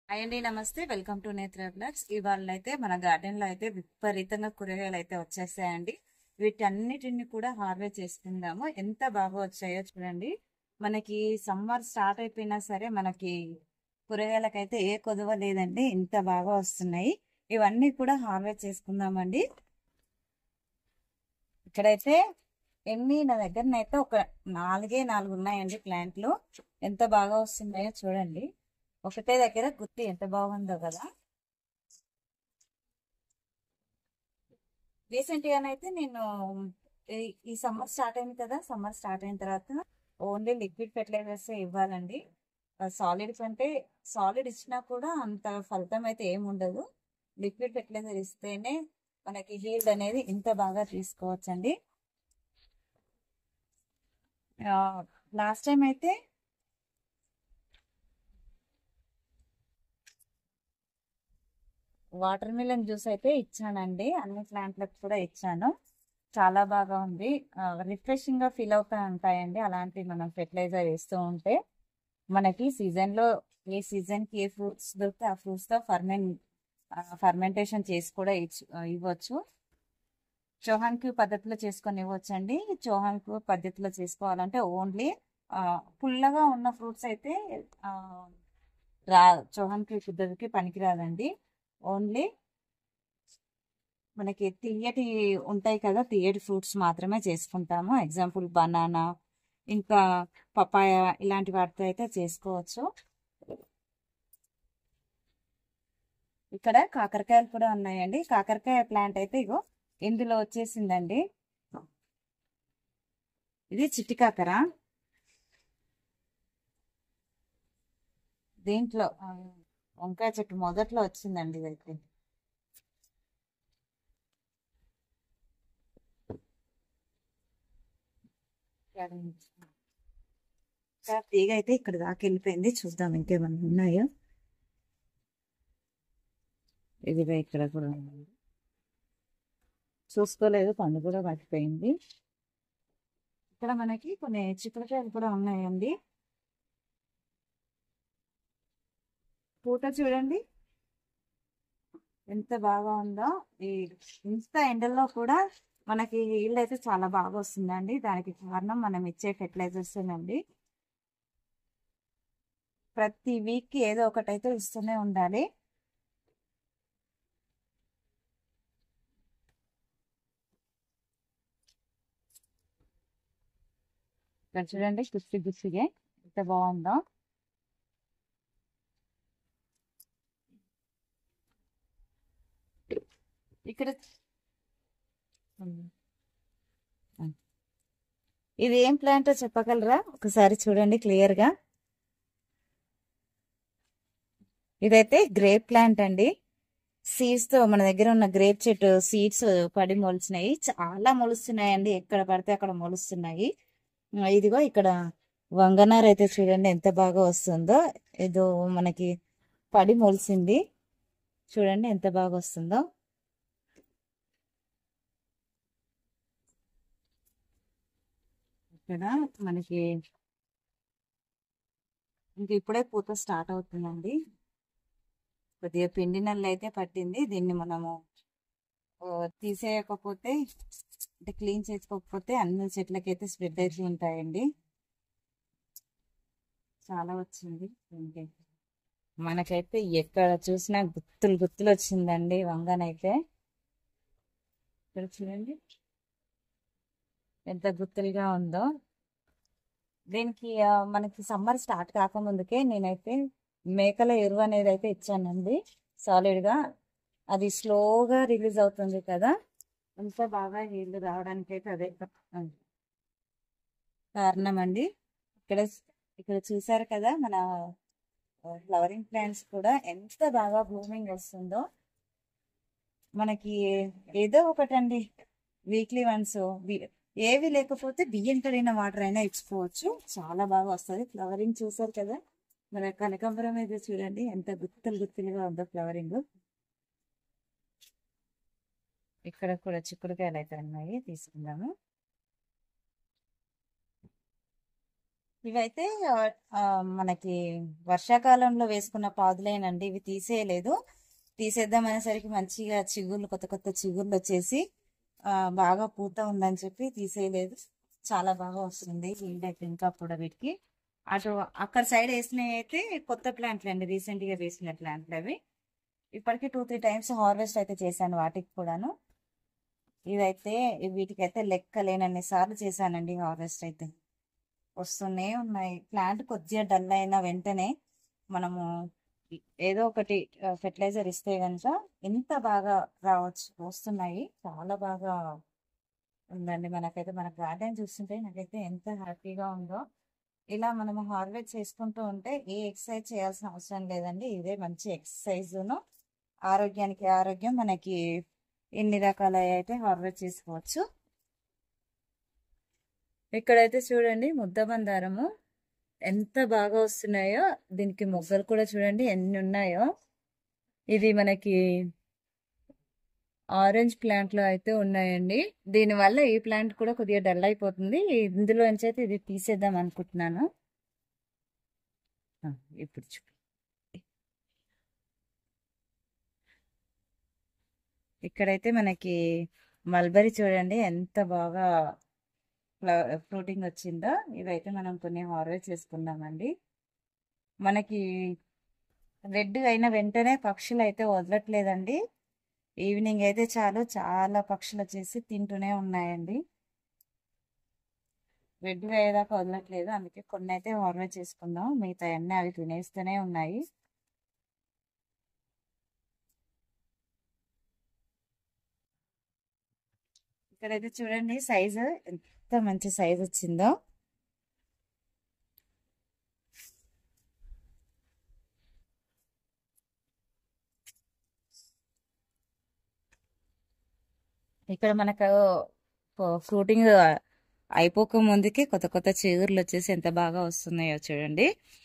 Hi అండి నమస్తే welcome to నేత్ర బ్లాగ్స్ ఇవాళ అయితే మన గార్డెన్ లో అయితే విపరీతంగా కూరగాయలు అయితే వచ్చేసాయండి వీటన్నిటిని కూడా హార్వెస్ట్ చేసుకుందాము ఎంత బాగా వచ్చాయో చూడండి మనకి సమ్మర్ స్టార్ట్ అయిపోయినా సరే మనకి కూరగాయలకైతే ఏ కొదవ లేదండి ఇంత బాగా వస్తున్నాయి ఇవన్నీ కూడా హార్వెస్ట్ చేసుకుందామండి ఇక్కడైతే ఎన్ని నా దగ్గరనైతే ఒక నాలుగే నాలుగు ఉన్నాయండి ప్లాంట్లు ఎంత బాగా వస్తున్నాయో చూడండి ఒకటే దగ్గర గుత్తి ఎంత బాగుందో కదా రీసెంట్ గానైతే నేను ఈ- ఈ సమ్మర్ స్టార్ట్ అయింది కదా సమ్మర్ స్టార్ట్ అయిన తర్వాత ఓన్లీ లిక్విడ్ ఫెర్టిలైజర్స్ ఇవ్వాలండి సాలిడ్ కంటే సాలిడ్ ఇచ్చినా కూడా అంత ఫలితం అయితే ఏమి ఉండదు లిక్విడ్ ఫెర్టిలైజర్ ఇస్తేనే మనకి హీల్డ్ అనేది ఇంత బాగా తీసుకోవచ్చండి లాస్ట్ టైం అయితే వాటర్ మిలన్ జ్యూస్ అయితే ఇచ్చానండి అన్ని ప్లాంట్లకు కూడా ఇచ్చాను చాలా బాగా ఉంది రిఫ్రెషింగ్ గా ఫీల్ అవుతా ఉంటాయండి అలాంటి మనం ఫెర్టిలైజర్ వేస్తూ ఉంటే మనకి సీజన్ లో ఏ సీజన్ కి ఏ ఫ్రూట్స్ దొరికితే ఆ ఫ్రూట్స్ తో ఫర్మెంట్ ఫర్మెంటేషన్ చేసి కూడా ఇచ్చు ఇవ్వచ్చు చౌహాన్ క్యూ పద్ధతిలో చేసుకొని ఇవ్వచ్చు అండి చౌహాన్ క్యూ పద్ధతిలో చేసుకోవాలంటే ఓన్లీ పుల్లగా ఉన్న ఫ్రూట్స్ అయితే ఆ, రా చౌహాన్ క్యూ పద్ధతికి పనికిరాదండి ఓన్లీ మనకి తీయటి ఉంటాయి కదా తీయటి ఫ్రూట్స్ మాత్రమే చేసుకుంటాము ఎగ్జాంపుల్ బనానా ఇంకా పపాయ ఇలాంటి వాటితో అయితే చేసుకోవచ్చు ఇక్కడ కాకరకాయలు కూడా ఉన్నాయండి కాకరకాయ ప్లాంట్ అయితే ఇగో ఇందులో వచ్చేసిందండి ఇది చిట్టి కాకర దీంట్లో ఆ, వంకాయ చెట్టు మొదట్లో వచ్చిందండి ఇదైతే ఇంకా తీగ అయితే ఇక్కడ దాకా వెళ్ళిపోయింది చూద్దాం ఇంకేమన్నా ఉన్నాయో ఇదిగా ఇక్కడ కూడా ఉంది చూసుకోలేదు పండు కూడా పట్టిపోయింది ఇక్కడ మనకి కొన్ని చిక్కుడుకాయలు కూడా ఉన్నాయండి పూట చూడండి ఎంత బాగా ఉందో ఈ ఇంత ఎండల్లో కూడా మనకి ఈల్డ్ అయితే చాలా బాగా వస్తుందండి దానికి కారణం మనం ఇచ్చే ఫెర్టిలైజర్స్ అండి ప్రతి వీక్ కి ఏదో ఒకటైతే ఇస్తూనే ఉండాలి ఇక్కడ చూడండి గుత్తి గుత్తిగా ఎంత బాగుందో ఇక్కడ ఇది ఏం ప్లాంటో చెప్పగలరా ఒకసారి చూడండి క్లియర్ గా ఇదైతే గ్రేప్ ప్లాంట్ అండి సీడ్స్ తో మన దగ్గర ఉన్న గ్రేప్ చెట్టు సీడ్స్ పడి మొలిచినాయి చాలా మొలుస్తున్నాయండి ఎక్కడ పడితే అక్కడ మొలుస్తున్నాయి ఆ, ఇదిగో ఇక్కడ వంగనార్ అయితే చూడండి ఎంత బాగా వస్తుందో ఏదో మనకి పడి మొలిసింది చూడండి ఎంత బాగా వస్తుందో ఇక్కడ మనకి ఇంక ఇప్పుడే పూత స్టార్ట్ అవుతుందండి కొద్దిగా పిండి నల్లి అయితే పట్టింది దీన్ని మనము ఓ, తీసేయకపోతే అంటే క్లీన్ చేసుకోకపోతే అన్ని చెట్లకైతే స్ప్రెడ్ అవుతూ ఉంటాయండి చాలా వచ్చింది దీనికి. మనకైతే ఎక్కడ చూసినా గుత్తులు గుత్తులు వచ్చిందండి వంగనైతే ఇక్కడ చూడండి ఎంత గుత్తులుగా ఉందో దీనికి ఆ, మనకి సమ్మర్ స్టార్ట్ కాకముందుకే నేనైతే మేకల ఎరువు అనేది అయితే ఇచ్చానండి సాలిడ్ గా అది స్లోగా రిలీజ్ అవుతుంది కదా అంత బాగా నీళ్లు రావడానికి అయితే అదే కారణం అండి ఇక్కడ ఇక్కడ చూసారు కదా మన ఫ్లవరింగ్ ప్లాంట్స్ కూడా ఎంత బాగా బ్లూమింగ్ వస్తుందో మనకి ఏదో ఒకటండి వీక్లీ వన్స్ ఏవి లేకపోతే బియ్యం కడిగిన వాటర్ అయినా ఇచ్చుకోవచ్చు చాలా బాగా వస్తుంది ఫ్లవరింగ్ చూసారు కదా మన కనకాంబరం అయితే చూడండి ఎంత గుత్తులు గుత్తులుగా ఉందో ఫ్లవరింగ్ ఇక్కడ కూడా చిక్కుడుకాయలు అయితే ఉన్నాయి తీసుకుందాము ఇవైతే ఆ, ఆ, మనకి వర్షాకాలంలో వేసుకున్న పాదులేనండి ఇవి తీసేయలేదు తీసేద్దాం అనేసరికి మంచిగా చిగుర్లు కొత్త కొత్త చిగుర్లు వచ్చేసి ఆ, బాగా పూత ఉందని చెప్పి తీసేయలేదు చాలా బాగా వస్తుంది ఈల్డ్ అయితే ఇంకా కూడా వీటికి అటు అక్కడ సైడ్ వేసినవి అయితే కొత్త ప్లాంట్లు అండి రీసెంట్ గా వేసిన ప్లాంట్లు అవి ఇప్పటికి టూ త్రీ టైమ్స్ హార్వెస్ట్ అయితే చేశాను వాటికి కూడాను ఇదైతే వీటికైతే లెక్క లేనన్ని సార్లు చేశానండి హార్వెస్ట్ అయితే వస్తూనే ఉన్నాయి ప్లాంట్ కొద్దిగా డల్ అయిన వెంటనే మనము ఏదో ఒకటి ఫెర్టిలైజర్ ఇస్తే కనుక ఎంత బాగా రావచ్చు వస్తున్నాయి చాలా బాగా ఉందండి మనకైతే మన గార్డెన్ చూస్తుంటే నాకైతే ఎంత హ్యాపీగా ఉందో ఇలా మనము హార్వెస్ట్ చేసుకుంటూ ఉంటే ఏ ఎక్సర్సైజ్ చేయాల్సిన అవసరం లేదండి ఇదే మంచి ఎక్సర్సైజ్ను ఆరోగ్యానికి ఆరోగ్యం మనకి ఎన్ని రకాల అయితే హార్వెస్ట్ చేసుకోవచ్చు ఇక్కడైతే చూడండి ముద్ద బందారము ఎంత బాగా వస్తున్నాయో దీనికి మొగ్గలు కూడా చూడండి ఎన్ని ఉన్నాయో ఇది మనకి ఆరెంజ్ ప్లాంట్ లో అయితే ఉన్నాయండి దీనివల్ల ఈ ప్లాంట్ కూడా కొద్దిగా డల్ అయిపోతుంది ఇందులో నుంచి అయితే ఇది తీసేద్దాం అనుకుంటున్నాను ఆ, ఇప్పుడు చూ ఇక్కడైతే మనకి మల్బరీ చూడండి ఎంత బాగా ఫ్రూటింగ్ వచ్చిందో ఇవైతే మనం కొన్ని హార్వెస్ట్ చేసుకుందామండి మనకి రెడ్ అయిన వెంటనే పక్షులు అయితే వదలట్లేదండి ఈవినింగ్ అయితే చాలు చాలా పక్షులు వచ్చేసి తింటూనే ఉన్నాయండి రెడ్ అయ్యేదాకా వదలట్లేదు అందుకే కొన్ని అయితే హార్వెస్ట్ చేసుకుందాం మిగతా అన్నీ అవి తినేస్తూనే ఉన్నాయి ఇక్కడైతే చూడండి సైజు ఎంత మంచి సైజ్ వచ్చిందో ఇక్కడ మనకు ఫ్రూటింగ్ అయిపోక ముందుకి కొత్త కొత్త చిగుర్లు వచ్చేసి ఎంత బాగా వస్తున్నాయో చూడండి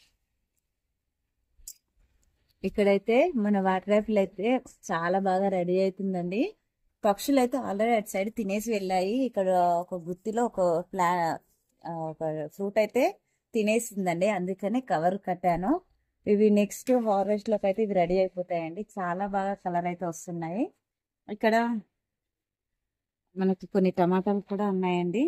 ఇక్కడైతే మన వాటర్ యాపిల్ అయితే చాలా బాగా రెడీ అవుతుందండి పక్షులు అయితే ఆల్రెడీ అటు సైడ్ తినేసి వెళ్ళాయి ఇక్కడ ఒక గుత్తిలో ఒక ప్లా ఆ, ఒక ఫ్రూట్ అయితే తినేసిందండి అందుకని కవర్ కట్టాను ఇవి నెక్స్ట్ హార్వెస్ట్ లోకి అయితే ఇవి రెడీ అయిపోతాయండి చాలా బాగా కలర్ అయితే వస్తున్నాయి ఇక్కడ మనకి కొన్ని టమాటాలు కూడా ఉన్నాయండి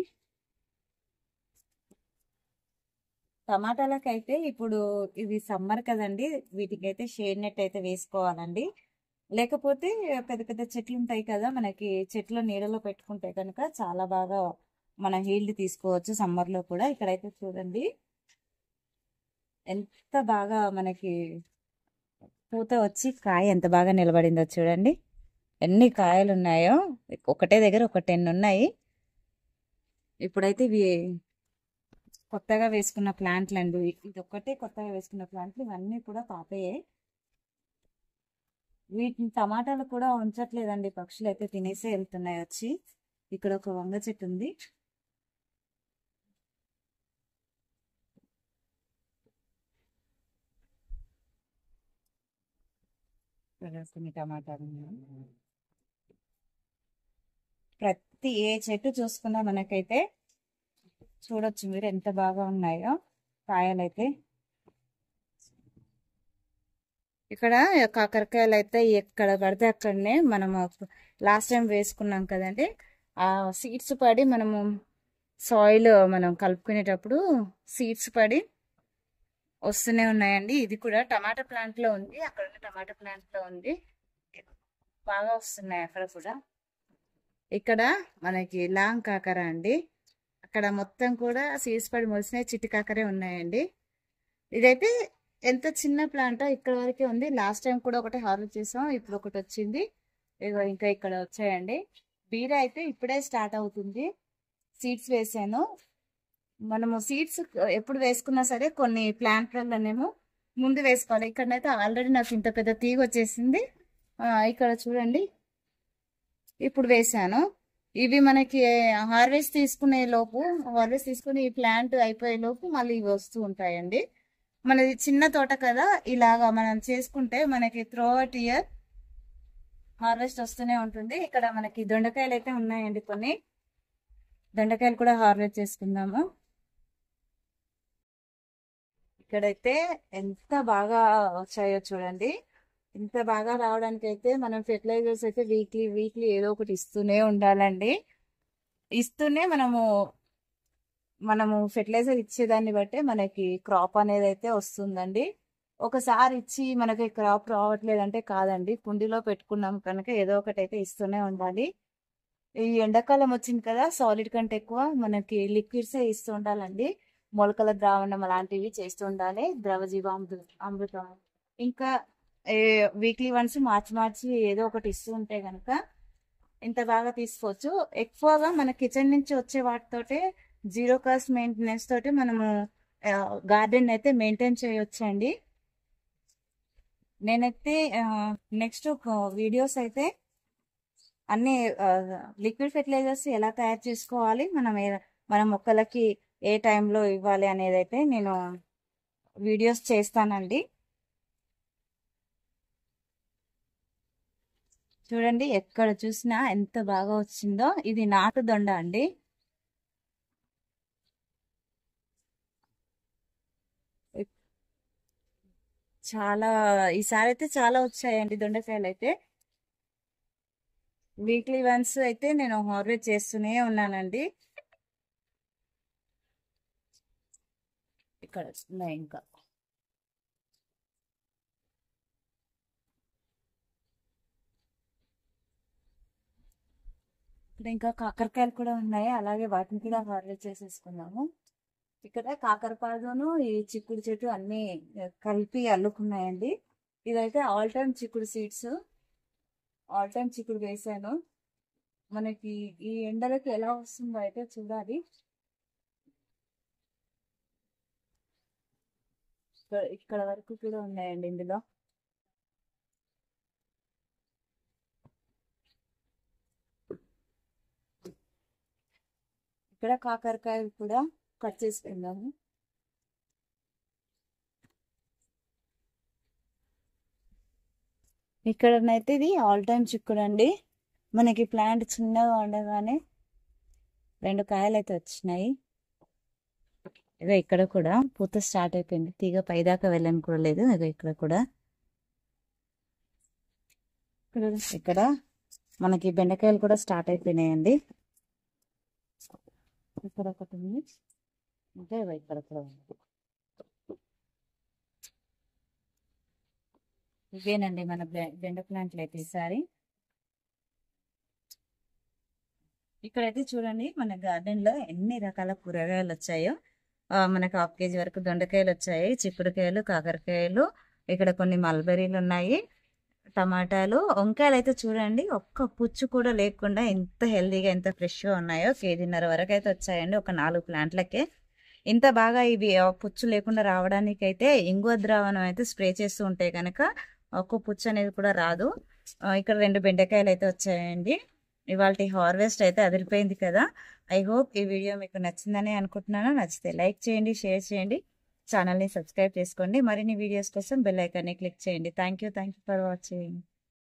టమాటాలకు అయితే ఇప్పుడు ఇది సమ్మర్ కదండి వీటికైతే షేడ్ నెట్ అయితే వేసుకోవాలండి లేకపోతే పెద్ద పెద్ద చెట్లు ఉంటాయి కదా మనకి చెట్ల నీడలో పెట్టుకుంటే కనుక చాలా బాగా మన హీల్డ్ తీసుకోవచ్చు సమ్మర్ లో కూడా ఇక్కడైతే చూడండి ఎంత బాగా మనకి పూత వచ్చి కాయ ఎంత బాగా నిలబడిందో చూడండి ఎన్ని కాయలు ఉన్నాయో ఒకటే దగ్గర ఒక టెన్ ఉన్నాయి ఇప్పుడైతే ఇవి కొత్తగా వేసుకున్న ప్లాంట్లు అండి ఇది ఒక్కటే కొత్తగా వేసుకున్న ప్లాంట్లు ఇవన్నీ కూడా పాపయ్యాయి వీటిని టమాటాలు కూడా ఉంచట్లేదండి పక్షులు అయితే తినేసే వెళ్తున్నాయి వచ్చి ఇక్కడ ఒక వంగ చెట్టు ఉంది ఇక్కడ కొన్ని టమాటాలు ఉన్నాయి. ప్రతి ఏ చెట్టు చూసుకున్నా మనకైతే చూడొచ్చు మీరు ఎంత బాగా ఉన్నాయో కాయలైతే ఇక్కడ కాకరకాయలు అయితే ఎక్కడ పడితే అక్కడనే మనము లాస్ట్ టైం వేసుకున్నాం కదండి ఆ సీడ్స్ పడి మనము సాయిల్ మనం కలుపుకునేటప్పుడు సీడ్స్ పడి వస్తూనే ఉన్నాయండి ఇది కూడా టమాటా ప్లాంట్ లో ఉంది అక్కడ ఉన్న టమాటా ప్లాంట్ లో ఉంది బాగా వస్తున్నాయి అక్కడ కూడా ఇక్కడ మనకి లాంగ్ కాకర అండి అక్కడ మొత్తం కూడా సీడ్స్ పడి మొలిసినాయి చిట్టి కాకరే ఉన్నాయండి ఇదైతే ఎంత చిన్న ప్లాంట్ ఇక్కడ వరకే ఉంది లాస్ట్ టైం కూడా ఒకటి హార్వెస్ట్ చేసాం ఇప్పుడు ఒకటి వచ్చింది ఇగో ఇంకా ఇక్కడ వచ్చాయండి బీర అయితే ఇప్పుడే స్టార్ట్ అవుతుంది సీడ్స్ వేసాను మనము సీడ్స్ ఎప్పుడు వేసుకున్నా సరే కొన్ని ప్లాంట్లలోనేమో ముందు వేసుకోవాలి ఇక్కడనైతే ఆల్రెడీ నాకు ఇంత పెద్ద తీగ వచ్చేసింది ఆ, ఇక్కడ చూడండి ఇప్పుడు వేసాను ఇవి మనకి హార్వెస్ట్ తీసుకునే లోపు హార్వెస్ట్ తీసుకుని ఈ ప్లాంట్ అయిపోయే లోపు మళ్ళీ ఇవి వస్తూ ఉంటాయండి మనది చిన్న తోట కదా ఇలాగా మనం చేసుకుంటే మనకి త్రో అవుట్ ఇయర్ హార్వెస్ట్ వస్తూనే ఉంటుంది ఇక్కడ మనకి దొండకాయలు అయితే ఉన్నాయండి కొన్ని దొండకాయలు కూడా హార్వెస్ట్ చేసుకుందాము ఇక్కడైతే ఎంత బాగా వచ్చాయో చూడండి ఇంత బాగా రావడానికి అయితే మనం ఫెర్టిలైజర్స్ అయితే వీక్లీ వీక్లీ ఏదో ఒకటి ఇస్తూనే ఉండాలండి ఇస్తూనే మనము మనము ఫెర్టిలైజర్ ఇచ్చేదాన్ని బట్టే మనకి క్రాప్ అనేది అయితే వస్తుందండి ఒకసారి ఇచ్చి మనకి క్రాప్ రావట్లేదంటే కాదండి కుండీలో పెట్టుకున్నాం కనుక ఏదో ఒకటి అయితే ఇస్తూనే ఉండాలి ఈ ఎండాకాలం వచ్చింది కదా సాలిడ్ కంటే ఎక్కువ మనకి లిక్విడ్సే ఇస్తూ ఉండాలండి మొలకల ద్రావణం అలాంటివి చేస్తూ ఉండాలి ద్రవజీవామృ అమృతం ఇంకా వీక్లీ వన్స్ మార్చి మార్చి ఏదో ఒకటి ఇస్తూ ఉంటే కనుక ఇంత బాగా తీసుకోవచ్చు ఎక్కువగా మన కిచెన్ నుంచి వచ్చే వాటితోటే జీరో కాస్ట్ మెయింటెనెన్స్ తోటి మనము గార్డెన్ అయితే మెయింటైన్ చేయొచ్చండి నేనైతే నెక్స్ట్ వీడియోస్ అయితే అన్ని లిక్విడ్ ఫెర్టిలైజర్స్ ఎలా తయారు చేసుకోవాలి మనం ఏ- మన మొక్కలకి ఏ టైంలో ఇవ్వాలి అనేది అయితే నేను వీడియోస్ చేస్తానండి చూడండి ఎక్కడ చూసినా ఎంత బాగా వచ్చిందో ఇది నాటు దొండ అండి చాలా ఈసారి అయితే చాలా వచ్చాయండి దొండకాయలు అయితే వీక్లీ వన్స్ అయితే నేను హార్వెస్ట్ చేస్తూనే ఉన్నానండి ఇక్కడ ఉన్నాయి ఇంకా ఇక్కడ ఇంకా కాకరకాయలు కూడా ఉన్నాయి అలాగే వాటిని కూడా హార్వెస్ట్ చేసేసుకున్నాము ఇక్కడ కాకరపాదును ఈ చిక్కుడు చెట్టు అన్ని కలిపి అల్లుకున్నాయండి ఇదైతే ఆల్ టైమ్ చిక్కుడు సీడ్స్ ఆల్ టైమ్ చిక్కుడు వేసాను మనకి ఈ ఎండలకి ఎలా వస్తుందో అయితే చూడాలి ఇక్కడ ఇక్కడ వరకు కూడా ఉన్నాయండి ఇందులో ఇక్కడ కాకరకాయలు కూడా కట్ చేసుకుందాము ఇక్కడనైతే ఇది ఆల్ టైమ్ చిక్కుడు అండి మనకి ప్లాంట్ చిన్నగా ఉండగానే రెండు కాయలు అయితే వచ్చినాయి ఇక ఇక్కడ కూడా పూత స్టార్ట్ అయిపోయింది తీగ పైదాకా వెళ్ళని కూడా లేదు ఇక ఇక్కడ కూడా ఇక్కడ ఇక్కడ మనకి బెండకాయలు కూడా స్టార్ట్ అయిపోయినాయండి ఇక్కడ ఒకటి ఉంది ఇంకా ఇవి ఇక్కడ కూడా ఉంది ఇవేనండి మన బె- బెండ ప్లాంట్లు అయితే ఈసారి ఇక్కడైతే చూడండి మన గార్డెన్ లో ఎన్ని రకాల కూరగాయలు వచ్చాయో ఆ, మనకు హాఫ్ కేజీ వరకు దొండకాయలు వచ్చాయి చిక్కుడుకాయలు కాకరకాయలు ఇక్కడ కొన్ని మల్బెరీలు ఉన్నాయి టమాటాలు వంకాయలు అయితే చూడండి ఒక్క పుచ్చు కూడా లేకుండా ఎంత హెల్దీగా ఎంత ఫ్రెష్గా ఉన్నాయో కేజీన్నర వరకు అయితే వచ్చాయండి ఒక నాలుగు ప్లాంట్లకే ఇంత బాగా ఇవి ఆ, పుచ్చు లేకుండా రావడానికి అయితే ఇంగువ ద్రావణం అయితే స్ప్రే చేస్తూ ఉంటే కనుక ఒక్క పుచ్చు అనేది కూడా రాదు ఆ, ఇక్కడ రెండు బెండకాయలు అయితే వచ్చాయండి ఇవాళ హార్వెస్ట్ అయితే అదిరిపోయింది కదా ఐ హోప్ ఈ వీడియో మీకు నచ్చిందని అనుకుంటున్నాను నచ్చితే లైక్ చేయండి షేర్ చేయండి ఛానల్ని సబ్స్క్రైబ్ చేసుకోండి మరిన్ని వీడియోస్ కోసం బెల్ ఐకాన్ని క్లిక్ చేయండి thank you thank you for watching